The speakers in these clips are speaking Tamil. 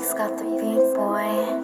He's got the beat, boy.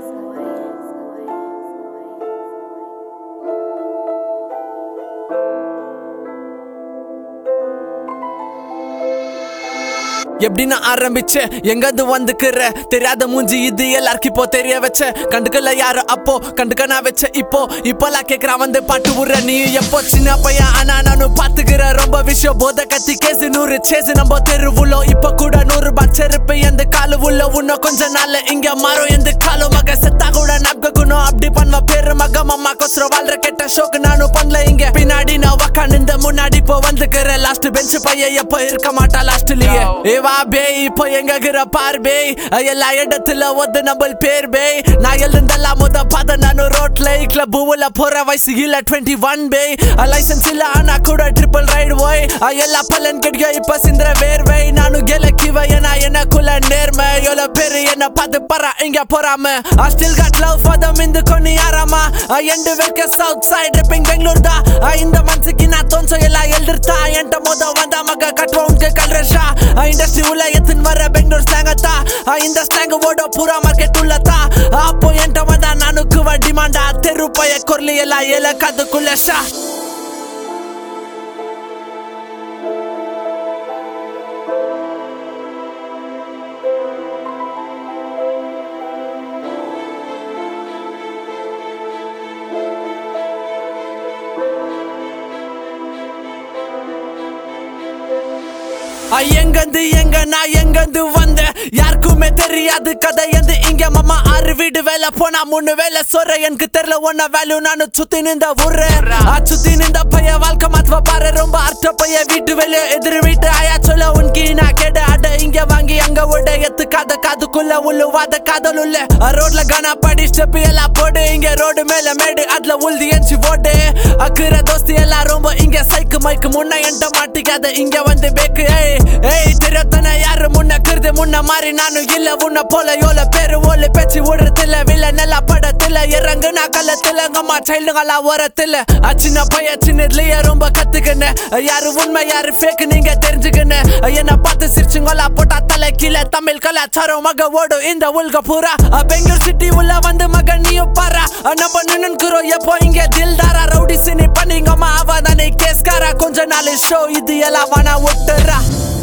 எப்படின்னு ஆரம்பிச்சு எங்கது வந்துக்கிற தெரியாத மூஞ்சி இது எல்லாருக்கும் இப்போ தெரிய வச்ச கண்டுக்கல யாரு அப்போ கண்டுக்க நான் வச்ச இப்போ இப்போலாம் கேக்குறான் வந்து பாட்டு விடுற நீ எப்போ சின்ன பையன் ஆனா நானும் பாத்துக்கிற ரொம்ப விஷயம் போத கத்தி கேசு நூறு சேசு நம்ம தெருவுள்ள இப்ப கூட நூறு ரூபாய் செருப்பு எந்த காலு உள்ள இன்னும் கொஞ்ச நாள்ல இங்க மாறும் எந்த காலம் மக செத்தா கூட நப்கணும் அப்படி பண்ண பேரு மக மம்மா கொசரம் வாழ்ற கெட்ட ஷோக்கு நானும் பண்ணல இங்க பின்னாடி நான் உக்காந்து முன்னாடி இப்போ வந்துக்கிற லாஸ்ட் பெஞ்ச் பையன் எப்ப இருக்க மாட்டா லாஸ்ட்லயே ஏ வா பேய் இப்போ எங்கிற பார் பேய் எல்லா இடத்துல ஒத்து நம்ம பேர் பேய் நான் எழுந்தெல்லாம் முத பார்த்த நானும் ரோட்ல கிளப் உள்ள போற வயசு இல்ல டுவெண்ட்டி ஒன் பேய் லைசன்ஸ் இல்ல ஆனா கூட ட்ரிபிள் ரைடு போய் எல்லா பலன் கிடைக்க இப்ப சிந்திர வேர்வை நானும் கிளக்கிவ ஏன்னா எனக்குள்ள நேர்மை எவ்வளவு பேரு என்ன பார்த்து பரா இங்க போறாம I still got love for them இந்த கொன்னு யாராமா ಎಂಡು ವೆಲ್ಕ ಸೌತ್ ಸೈಡ್ ರಿಪಿಂಗ್ ಬೆಂಗಳೂರ್ದ ಇಂದ ಮನ್ಸಿಗೆ ನಾ ತೋನ್ಸೋ ಎಲ್ಲ ಎಲ್ದಿರ್ತಾ ಎಂಟ ಮೋದ ಒಂದ ಮಗ ಕಟ್ವ ಉಂಕೆ ಕಲ್ರಶ ಇಂಡಸ್ಟ್ರಿ ಉಲ್ಲ ಎತ್ತಿನ ಮರ ಬೆಂಗಳೂರು ಸ್ಲಾಂಗ್ ಅತ್ತ ಇಂದ ಸ್ಲಾಂಗ್ ಓಡೋ ಪೂರ ಮಾರ್ಕೆಟ್ ಉಲ್ಲತ್ತ ಅಪ್ಪು ಎಂಟ ಮಂದ ನಾನು ಕುವ ಡಿಮಾಂಡ್ ಹತ್ತೆ ರೂಪಾಯಿ ಕೊರ್ಲಿ ಎಲ್ಲ ಎಲ ಕದ್ದು ಕುಲ್ಲಶ எங்கந்து எங்க நான் எங்கந்து வந்த யாருக்குமே தெரியாது கதை எந்து இங்க மாமா ஆறு வீடு வேலை போனா மூணு வேலை சொல்ற எனக்கு தெரியல ஒன்ன வேல்யூ நானு சுத்தி நின்ற ஊரு ஆ சுத்தி நின்ற பைய வாழ்க்கை மாத்துவ பாரு ரொம்ப அர்த்த பைய வீட்டு வேலைய எதிர் வீட்டு ஆயா சொல்ல உனக்கு நான் கேட அட இங்க வாங்கி அங்க விட எத்துக்காத காதுக்குள்ள உள்ளுவாத காதல் உள்ள ரோட்ல கானா படி ஸ்டெப் எல்லாம் போடு இங்க ரோடு மேல மேடு அதுல உள்தி எஞ்சி ஓடு அக்குற தோஸ்தி எல்லாம் ரொம்ப இங்க சைக்கு மைக்கு முன்ன என்ட மாட்டிக்காத இங்க வந்து பேக்கு ஏய் ஏய் தெரியாதன யாரு முன்ன கருது முன்ன மாதிரி நானும் இல்ல உன்ன போல யோல பேரு ஓல பேச்சு ஓடுறதில்ல வில்ல நல்லா படத்துல இறங்கு நான் கள்ளத்துல அம்மா சைல்டுங்களா ஓரத்துல சின்ன பைய சின்னதுலயே ரொம்ப கத்துக்கினேன் யாரு உண்மை யாரு ஃபேக் நீங்க தெரிஞ்சுக்கினேன் என்ன பார்த்து சிரிச்சுங்களா போட்டா தலை கீழே தமிழ் கலாச்சாரம் மக ஓடும் இந்த உலக பூரா பெங்களூர் சிட்டி உள்ள வந்து மக நீயும் பாரா நம்ம நின்னுக்கிறோம் எப்போ இங்க தில்தாரா ரவுடி சினி பண்ணிங்கம்மா அவ தானே கேஸ்காரா கொஞ்ச நாள் ஷோ இது எல்லாம் வேணா விட்டுறா